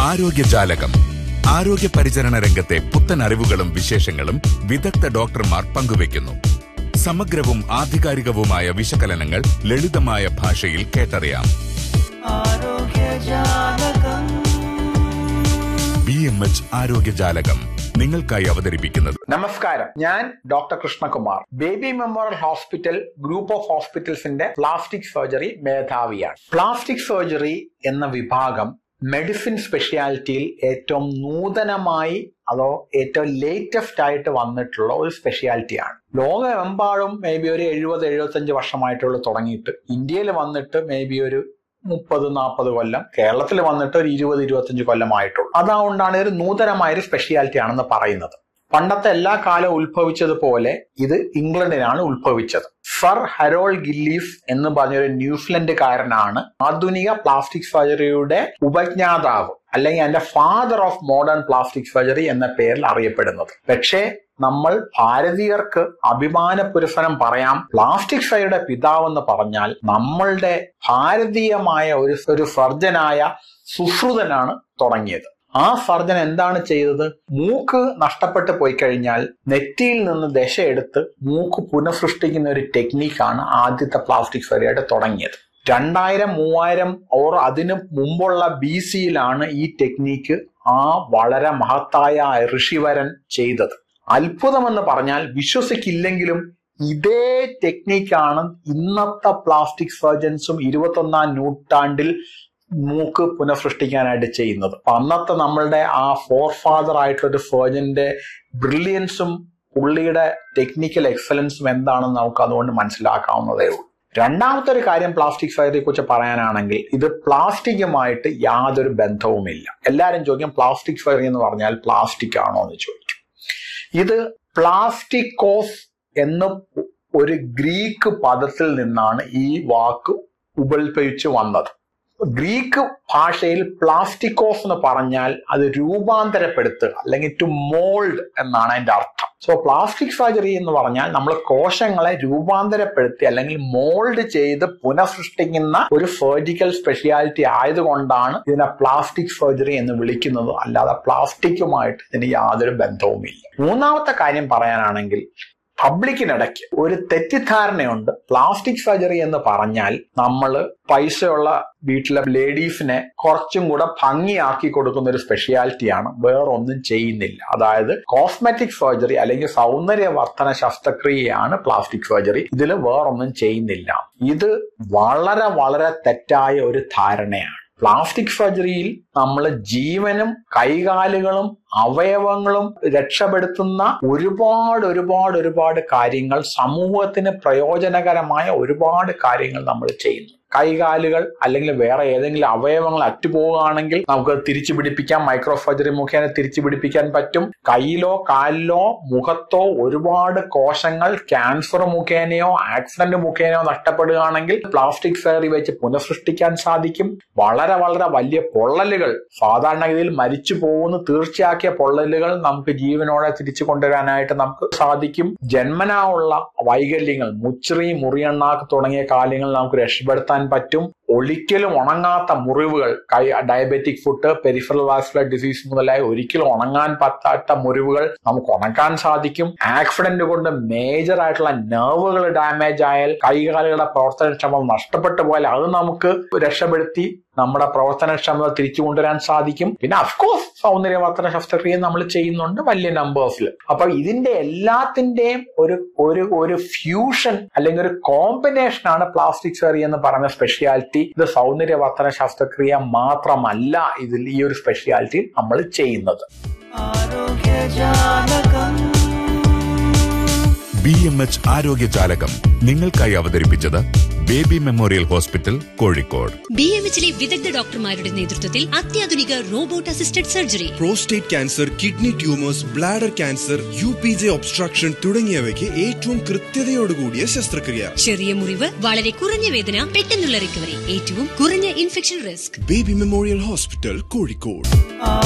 ആരോഗ്യജാലകം ആരോഗ്യ പരിചരണ രംഗത്തെ പുത്തൻ അറിവുകളും വിശേഷങ്ങളും വിദഗ്ധ ഡോക്ടർമാർ പങ്കുവയ്ക്കുന്നു സമഗ്രവും ആധികാരികവുമായ വിശകലനങ്ങൾ ലളിതമായ ഭാഷയിൽ കേട്ടറിയാം ബി എം എച്ച് ആരോഗ്യജാലകം നിങ്ങൾക്കായി അവതരിപ്പിക്കുന്നത് നമസ്കാരം ഞാൻ doctor Krishnakumar Baby Memorial Hospital group of ഹോസ്പിറ്റൽസിന്റെ പ്ലാസ്റ്റിക് സർജറി മേധാവിയാണ് പ്ലാസ്റ്റിക് സർജറി എന്ന വിഭാഗം മെഡിസിൻ സ്പെഷ്യാലിറ്റിയിൽ ഏറ്റവും നൂതനമായി അതോ ഏറ്റവും ലേറ്റസ്റ്റ് ആയിട്ട് വന്നിട്ടുള്ള ഒരു സ്പെഷ്യാലിറ്റിയാണ് ലോകമെമ്പാടും മേ ബി ഒരു എഴുപത് എഴുപത്തഞ്ച് വർഷമായിട്ടുള്ള തുടങ്ങിയിട്ട് ഇന്ത്യയിൽ വന്നിട്ട് മേ ബി ഒരു മുപ്പത് നാൽപ്പത് കൊല്ലം കേരളത്തിൽ വന്നിട്ട് ഒരു ഇരുപത് ഇരുപത്തഞ്ച് കൊല്ലമായിട്ടുള്ളൂ അതുകൊണ്ടാണ് ഒരു നൂതനമായ ഒരു സ്പെഷ്യാലിറ്റി ആണെന്ന് പറയുന്നത് പണ്ടത്തെ എല്ലാ കാലം ഉത്ഭവിച്ചതുപോലെ ഇത് ഇംഗ്ലണ്ടിനാണ് ഉത്ഭവിച്ചത് സർ ഹരോൾ ഗില്ലീസ് എന്ന് പറഞ്ഞൊരു ന്യൂസിലൻഡുകാരനാണ് ആധുനിക പ്ലാസ്റ്റിക് സർജറിയുടെ ഉപജ്ഞാതാവ് അല്ലെങ്കിൽ അതിന്റെ father of modern plastic surgery എന്ന പേരിൽ അറിയപ്പെടുന്നത് പക്ഷേ നമ്മൾ ഭാരതീയർക്ക് അഭിമാന പുരസരം പറയാം പ്ലാസ്റ്റിക് സർജറിയുടെ പിതാവെന്ന് പറഞ്ഞാൽ നമ്മളുടെ ഭാരതീയമായ ഒരു ഒരു സർജനായ സുശ്രുതനാണ് തുടങ്ങിയത് ആ സർജൻ എന്താണ് ചെയ്തത് മൂക്ക് നഷ്ടപ്പെട്ടു പോയി കഴിഞ്ഞാൽ നെറ്റിയിൽ നിന്ന് ദശ എടുത്ത് മൂക്ക് പുനഃസൃഷ്ടിക്കുന്ന ഒരു ടെക്നീക്കാണ് ആദ്യത്തെ പ്ലാസ്റ്റിക് സർജറിയുടെ തുടങ്ങിയത് രണ്ടായിരം മൂവായിരം ഓർ അതിനു മുമ്പുള്ള ബി സിയിലാണ് ഈ ടെക്നീക്ക് ആ വളരെ മഹത്തായ ഋഷിവരൻ ചെയ്തത് അത്ഭുതമെന്ന് പറഞ്ഞാൽ വിശ്വസിക്കില്ലെങ്കിലും ഇതേ ടെക്നിക്കാണ് ഇന്നത്തെ പ്ലാസ്റ്റിക് സർജൻസും ഇരുപത്തൊന്നാം നൂറ്റാണ്ടിൽ മൂക്ക് പുനഃസൃഷ്ടിക്കാനായിട്ട് ചെയ്യുന്നത് അപ്പൊ അന്നത്തെ നമ്മളുടെ ആ ഫോർ ഫാദർ ആയിട്ടുള്ള ഒരു സർജന്റെ ബ്രില്യൻസും പുള്ളിയുടെ ടെക്നിക്കൽ എക്സലൻസും എന്താണെന്ന് നമുക്ക് അതുകൊണ്ട് മനസ്സിലാക്കാവുന്നതേ ഉള്ളൂ രണ്ടാമത്തെ ഒരു കാര്യം പ്ലാസ്റ്റിക് സർജറിയെ കുറിച്ച് പറയാനാണെങ്കിൽ ഇത് പ്ലാസ്റ്റിക്കുമായിട്ട് യാതൊരു ബന്ധവുമില്ല എല്ലാവരും ചോദിക്കും പ്ലാസ്റ്റിക് സർജറി എന്ന് പറഞ്ഞാൽ പ്ലാസ്റ്റിക് ആണോ എന്ന് ചോദിക്കും ഇത് പ്ലാസ്റ്റിക്കോസ് എന്ന ഒരു ഗ്രീക്ക് പദത്തിൽ നിന്നാണ് ഈ വാക്ക് ഉത്ഭവിച്ചു വന്നത് ഗ്രീക്ക് ഭാഷയിൽ പ്ലാസ്റ്റിക്കോസ് എന്ന് പറഞ്ഞാൽ അത് രൂപാന്തരപ്പെടുത്തുക അല്ലെങ്കിൽ ടു മോൾഡ് എന്നാണ് അതിന്റെ അർത്ഥം സോ പ്ലാസ്റ്റിക് സർജറി എന്ന് പറഞ്ഞാൽ നമ്മൾ കോശങ്ങളെ രൂപാന്തരപ്പെടുത്തി അല്ലെങ്കിൽ മോൾഡ് ചെയ്ത് പുനഃസൃഷ്ടിക്കുന്ന ഒരു സർജിക്കൽ സ്പെഷ്യാലിറ്റി ആയതുകൊണ്ടാണ് ഇതിനെ പ്ലാസ്റ്റിക് സർജറി എന്ന് വിളിക്കുന്നത് അല്ലാതെ പ്ലാസ്റ്റിക്കുമായിട്ട് ഇതിന് യാതൊരു ബന്ധവുമില്ല മൂന്നാമത്തെ കാര്യം പറയാനാണെങ്കിൽ പബ്ലിക്കിനിടയ്ക്ക് ഒരു തെറ്റിദ്ധാരണയുണ്ട് പ്ലാസ്റ്റിക് സർജറി എന്ന് പറഞ്ഞാൽ നമ്മൾ പൈസയുള്ള വീട്ടിലെ ലേഡീസിനെ കുറച്ചും കൂടെ ഭംഗിയാക്കി കൊടുക്കുന്ന ഒരു സ്പെഷ്യാലിറ്റിയാണ് വേറൊന്നും ചെയ്യുന്നില്ല അതായത് കോസ്മെറ്റിക് സർജറി അല്ലെങ്കിൽ സൗന്ദര്യവർദ്ധന ശസ്ത്രക്രിയയാണ് പ്ലാസ്റ്റിക് സർജറി ഇതിൽ വേറൊന്നും ചെയ്യുന്നില്ല ഇത് വളരെ വളരെ തെറ്റായ ഒരു ധാരണയാണ് പ്ലാസ്റ്റിക് സർജറിയിൽ നമ്മൾ ജീവനും കൈകാലുകളും അവയവങ്ങളും രക്ഷപ്പെടുത്തുന്ന ഒരുപാട് ഒരുപാട് ഒരുപാട് കാര്യങ്ങൾ സമൂഹത്തിന് പ്രയോജനകരമായ ഒരുപാട് കാര്യങ്ങൾ നമ്മൾ ചെയ്യുന്നു കൈകാലുകൾ അല്ലെങ്കിൽ വേറെ ഏതെങ്കിലും അവയവങ്ങൾ അറ്റുപോവുകയാണെങ്കിൽ നമുക്ക് തിരിച്ചു പിടിപ്പിക്കാം മൈക്രോ സർജറി മുഖേന തിരിച്ചു പിടിപ്പിക്കാൻ പറ്റും കയ്യിലോ കാലിലോ മുഖത്തോ ഒരുപാട് കോശങ്ങൾ ക്യാൻസർ മുഖേനയോ ആക്സിഡന്റ് മുഖേനയോ നഷ്ടപ്പെടുകയാണെങ്കിൽ പ്ലാസ്റ്റിക് സർജറി വെച്ച് പുനഃസൃഷ്ടിക്കാൻ സാധിക്കും വളരെ വളരെ വലിയ പൊള്ളലുകൾ സാധാരണഗതിയിൽ മരിച്ചു പോകുന്ന തീർച്ചയാക്കിയ പൊള്ളലുകൾ നമുക്ക് ജീവനോടെ തിരിച്ചു കൊണ്ടുവരാനായിട്ട് നമുക്ക് സാധിക്കും ജന്മനാ ഉള്ള വൈകല്യങ്ങൾ മുച്ചിറി മുറിയണ്ണാക്ക് തുടങ്ങിയ കാര്യങ്ങൾ നമുക്ക് രക്ഷപ്പെടുത്താൻ പറ്റും ഒരിക്കലും ഉണങ്ങാത്ത മുറിവുകൾ കൈ diabetic foot peripheral vascular disease മുതലായ ഒരിക്കലും ഉണങ്ങാൻ പറ്റാത്ത മുറിവുകൾ നമുക്ക് ഉണക്കാൻ സാധിക്കും ആക്സിഡന്റ് കൊണ്ട് മേജർ ആയിട്ടുള്ള നെർവുകൾ ഡാമേജ് ആയാൽ കൈകാലുകളുടെ പ്രവർത്തനക്ഷമത നഷ്ടപ്പെട്ടു പോയാൽ അത് നമുക്ക് രക്ഷപ്പെടുത്തി നമ്മുടെ പ്രവർത്തനക്ഷമത തിരിച്ചു കൊണ്ടുവരാൻ സാധിക്കും പിന്നെ അഫ്കോഴ്സ് സൗന്ദര്യവർദ്ധന ശസ്ത്രക്രിയ നമ്മൾ ചെയ്യുന്നുണ്ട് വലിയ നമ്പേഴ്സിൽ അപ്പൊ ഇതിന്റെ എല്ലാത്തിന്റെയും ഒരു ഒരു ഒരു ഫ്യൂഷൻ അല്ലെങ്കിൽ ഒരു കോമ്പിനേഷൻ ആണ് പ്ലാസ്റ്റിക് സർജറി എന്ന് പറയുന്ന സ്പെഷ്യാലിറ്റി ഇത് സൗന്ദര്യവർദ്ധന ശസ്ത്രക്രിയ മാത്രമല്ല ഇതിൽ ഈ ഒരു സ്പെഷ്യാലിറ്റി നമ്മൾ ചെയ്യുന്നത് ബി എം എച്ച് ആരോഗ്യജാലകം നിങ്ങൾക്കായി അവതരിപ്പിച്ചത് Baby Memorial Hospital Kozhikode B M എച്ചിലെ വിദഗ്ധ ഡോക്ടർമാരുടെ നേതൃത്വത്തിൽ അത്യാധുനിക robot assisted surgery prostate cancer kidney tumours bladder cancer U P J obstruction തുടങ്ങിയവയ്ക്ക് ഏറ്റവും കൃത്യതയോടുകൂടിയ ശസ്ത്രക്രിയ ചെറിയ മുറിവ് വളരെ കുറഞ്ഞ വേദന പെട്ടെന്നുള്ള റിക്കവറി ഏറ്റവും കുറഞ്ഞ infection risk Baby Memorial Hospital Kozhikode